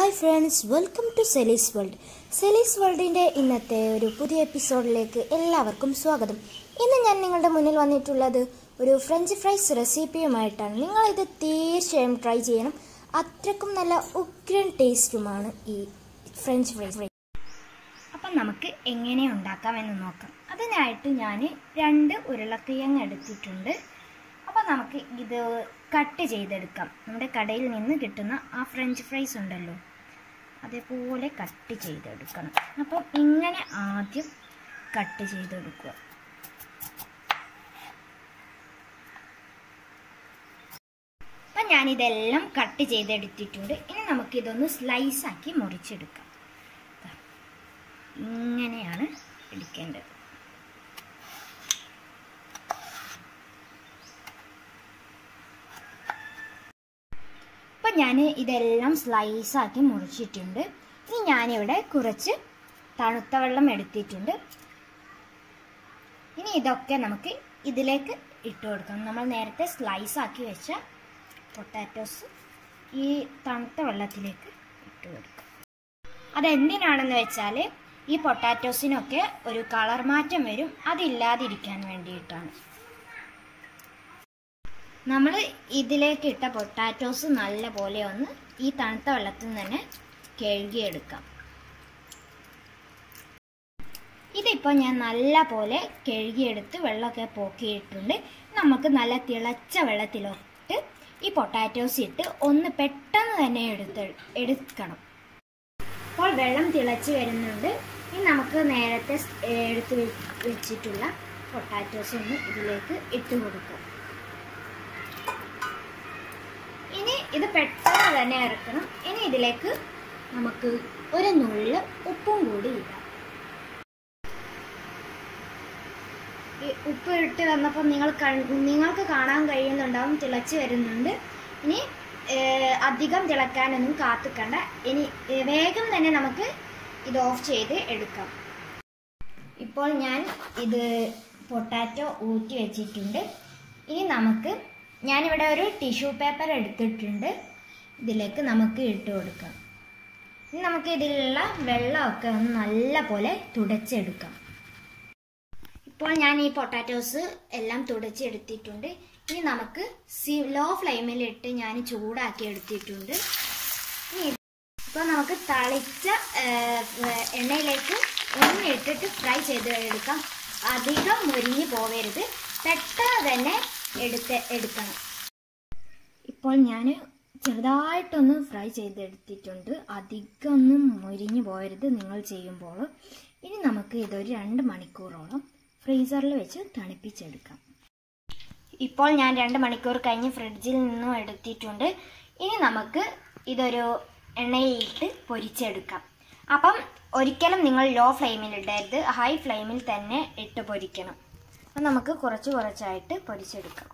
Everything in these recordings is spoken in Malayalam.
Hi friends welcome to Selee's world Selee's വേൾഡിൻ്റെ ഇന്നത്തെ ഒരു പുതിയ എപ്പിസോഡിലേക്ക് എല്ലാവർക്കും സ്വാഗതം ഇന്ന് ഞാൻ നിങ്ങളുടെ മുന്നിൽ വന്നിട്ടുള്ളത് ഒരു ഫ്രഞ്ച് ഫ്രൈസ് റെസിപ്പിയുമായിട്ടാണ് നിങ്ങളിത് തീർച്ചയായും ട്രൈ ചെയ്യണം അത്രക്കും നല്ല ഉഗ്രൻ ടേസ്റ്റുമാണ് ഈ ഫ്രഞ്ച് ഫ്രൈസ് അപ്പം നമുക്ക് എങ്ങനെ ഉണ്ടാക്കാമെന്ന് നോക്കാം അതിനായിട്ട് ഞാൻ രണ്ട് ഉരുളക്കിഴങ്ങ് എടുത്തിട്ടുണ്ട് അപ്പോൾ നമുക്ക് ഇത് കട്ട് ചെയ്തെടുക്കാം നമ്മുടെ കടയിൽ നിന്ന് കിട്ടുന്ന ആ ഫ്രഞ്ച് ഫ്രൈസ് ഉണ്ടല്ലോ അതേപോലെ കട്ട് ചെയ്തെടുക്കണം അപ്പം ഇങ്ങനെ ആദ്യം കട്ട് ചെയ്തെടുക്കുക അപ്പം ഞാനിതെല്ലാം കട്ട് ചെയ്തെടുത്തിട്ടുണ്ട് ഇനി നമുക്കിതൊന്ന് സ്ലൈസാക്കി മുറിച്ചെടുക്കാം ദാ. ഇങ്ങനെയാണ് എടുക്കേണ്ടത് അപ്പം ഞാൻ ഇതെല്ലാം സ്ലൈസാക്കി മുറിച്ചിട്ടുണ്ട് ഇനി ഞാനിവിടെ കുറച്ച് തണുത്ത വെള്ളം എടുത്തിട്ടുണ്ട് ഇനി ഇതൊക്കെ നമുക്ക് ഇതിലേക്ക് ഇട്ട് കൊടുക്കണം നമ്മൾ നേരത്തെ സ്ലൈസാക്കി വെച്ച പൊട്ടാറ്റോസ് ഈ തണുത്ത വെള്ളത്തിലേക്ക് ഇട്ട് കൊടുക്കാം അതെന്തിനാണെന്ന് വെച്ചാൽ ഈ പൊട്ടാറ്റോസിനൊക്കെ ഒരു കളർ മാറ്റം വരും അതില്ലാതിരിക്കാൻ വേണ്ടിയിട്ടാണ് നമ്മൾ ഇതിലേക്ക് ഇട്ട പൊട്ടാറ്റോസ് നല്ല പോലെ ഒന്ന് ഈ തണുത്ത വെള്ളത്തിൽ നിന്ന് തന്നെ കഴുകിയെടുക്കാം ഇതിപ്പോൾ ഞാൻ നല്ല പോലെ കഴുകിയെടുത്ത് വെള്ളമൊക്കെ പോക്കിയിട്ടുണ്ട് നമുക്ക് നല്ല തിളച്ച വെള്ളത്തിലോട്ട് ഈ പൊട്ടാറ്റോസ് ഇട്ട് ഒന്ന് പെട്ടെന്ന് തന്നെ എടുത്ത് എടുക്കണം അപ്പോൾ വെള്ളം തിളച്ച് വരുന്നുണ്ട് ഇനി നമുക്ക് നേരത്തെ സ്- എടുത്ത് വെ- വെച്ചിട്ടുള്ള പൊട്ടാറ്റോസ് ഒന്ന് ഇതിലേക്ക് ഇട്ട് കൊടുക്കാം ഇനി ഇത് പെട്ടെന്ന് തന്നെ ഇറക്കണം ഇനി ഇതിലേക്ക് നമുക്ക് ഒരു നുള്ള് ഉപ്പും കൂടി ഇടാം ഈ ഉപ്പ് ഇട്ട് വന്നപ്പോൾ നിങ്ങൾ കൺ- നിങ്ങൾക്ക് കാണാൻ കഴിയുന്നുണ്ടാവും തിളച്ച് വരുന്നുണ്ട് ഇനി ഏഹ്, അധികം തിളക്കാനൊന്നും കാത്തിക്കണ്ട ഇനി ഏഹ്, വേഗം തന്നെ നമുക്ക് ഇത് ഓഫ് ചെയ്ത് എടുക്കാം ഇപ്പോൾ ഞാൻ ഇത് പൊട്ടാറ്റോ ഊറ്റി വെച്ചിട്ടുണ്ട് ഇനി നമുക്ക് ഞാനിവിടെ ഒരു ടിഷ്യൂ പേപ്പർ എടുത്തിട്ടുണ്ട് ഇതിലേക്ക് നമുക്ക് ഇട്ട് കൊടുക്കാം ഇനി നമുക്ക് ഇതിലുള്ള വെള്ളമൊക്കെ ഒന്ന് നല്ല പോലെ തുടച്ചെടുക്കാം ഇപ്പോൾ ഞാൻ ഈ പൊട്ടാറ്റോസ് എല്ലാം തുടച്ചെടുത്തിട്ടുണ്ട് ഇനി നമുക്ക് സി ലോ ഫ്ലെയിമിലിട്ട് ഞാൻ ചൂടാക്കി എടുത്തിട്ടുണ്ട് ഇനി ഇപ്പോൾ നമുക്ക് തളിച്ച ഏഹ്, എണ്ണയിലേക്ക് ഒന്ന് ഇട്ടിട്ട് ഫ്രൈ ചെയ്ത് എടുക്കാം അധികം മുരിഞ്ഞു പോവരുത് പെട്ടെന്ന് തന്നെ എടുത്ത് എടുക്കണം ഇപ്പോൾ ഞാൻ ചെറുതായിട്ടൊന്ന് ഫ്രൈ ചെയ്തെടുത്തിട്ടുണ്ട് അധികം ഒന്നും മുരിഞ്ഞു പോകരുത് നിങ്ങൾ ചെയ്യുമ്പോൾ ഇനി നമുക്ക് ഇതൊരു രണ്ട് മണിക്കൂറോളം ഫ്രീസറിൽ വെച്ച് തണുപ്പിച്ചെടുക്കാം ഇപ്പോൾ ഞാൻ രണ്ട് മണിക്കൂർ കഴിഞ്ഞ് ഫ്രിഡ്ജിൽ നിന്നും എടുത്തിട്ടുണ്ട് ഇനി നമുക്ക് ഇതൊരു എണ്ണയിലിട്ട് പൊരിച്ചെടുക്കാം അപ്പം ഒരിക്കലും നിങ്ങൾ ലോ ഫ്ലെയിമിൽ ഇടരുത് ഹൈ ഫ്ലെയിമിൽ തന്നെ ഇട്ട് പൊരിക്കണം അപ്പം നമുക്ക് കുറച്ച് കുറച്ചായിട്ട് പൊരിച്ചെടുക്കാം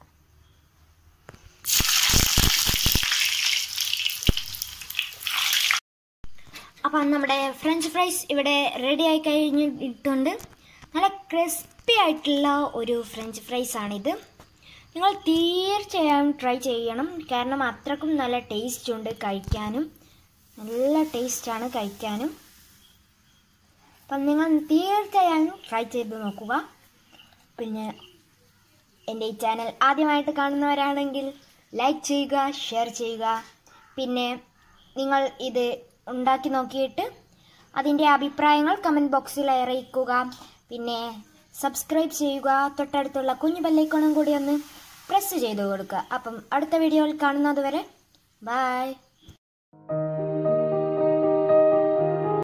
അപ്പം നമ്മുടെ ഫ്രഞ്ച് ഫ്രൈസ് ഇവിടെ റെഡി ആയി കഴിഞ്ഞിട്ടുണ്ട് നല്ല ക്രിസ്പി ആയിട്ടുള്ള ഒരു ഫ്രഞ്ച് ഫ്രൈസ് ആണിത് നിങ്ങൾ തീർച്ചയായും ട്രൈ ചെയ്യണം കാരണം അത്രക്കും നല്ല ടേസ്റ്റ് ഉണ്ട് കഴിക്കാനും നല്ല ടേസ്റ്റാണ് കഴിക്കാനും അപ്പം നിങ്ങൾ തീർച്ചയായും ട്രൈ ചെയ്ത് നോക്കുക പിന്നെ എൻ്റെ ഈ ചാനൽ ആദ്യമായിട്ട് കാണുന്നവരാണെങ്കിൽ ലൈക്ക് ചെയ്യുക ഷെയർ ചെയ്യുക പിന്നെ നിങ്ങൾ ഇത് ഉണ്ടാക്കി നോക്കിയിട്ട് അതിൻ്റെ അഭിപ്രായങ്ങൾ കമൻറ്റ് ബോക്സിൽ അറിയിക്കുക പിന്നെ സബ്സ്ക്രൈബ് ചെയ്യുക തൊട്ടടുത്തുള്ള കുഞ്ഞു ബെല്ലൈക്കോണും കൂടി ഒന്ന് പ്രസ് ചെയ്ത് കൊടുക്കുക അപ്പം അടുത്ത വീഡിയോയിൽ കാണുന്നത് വരെ ബൈ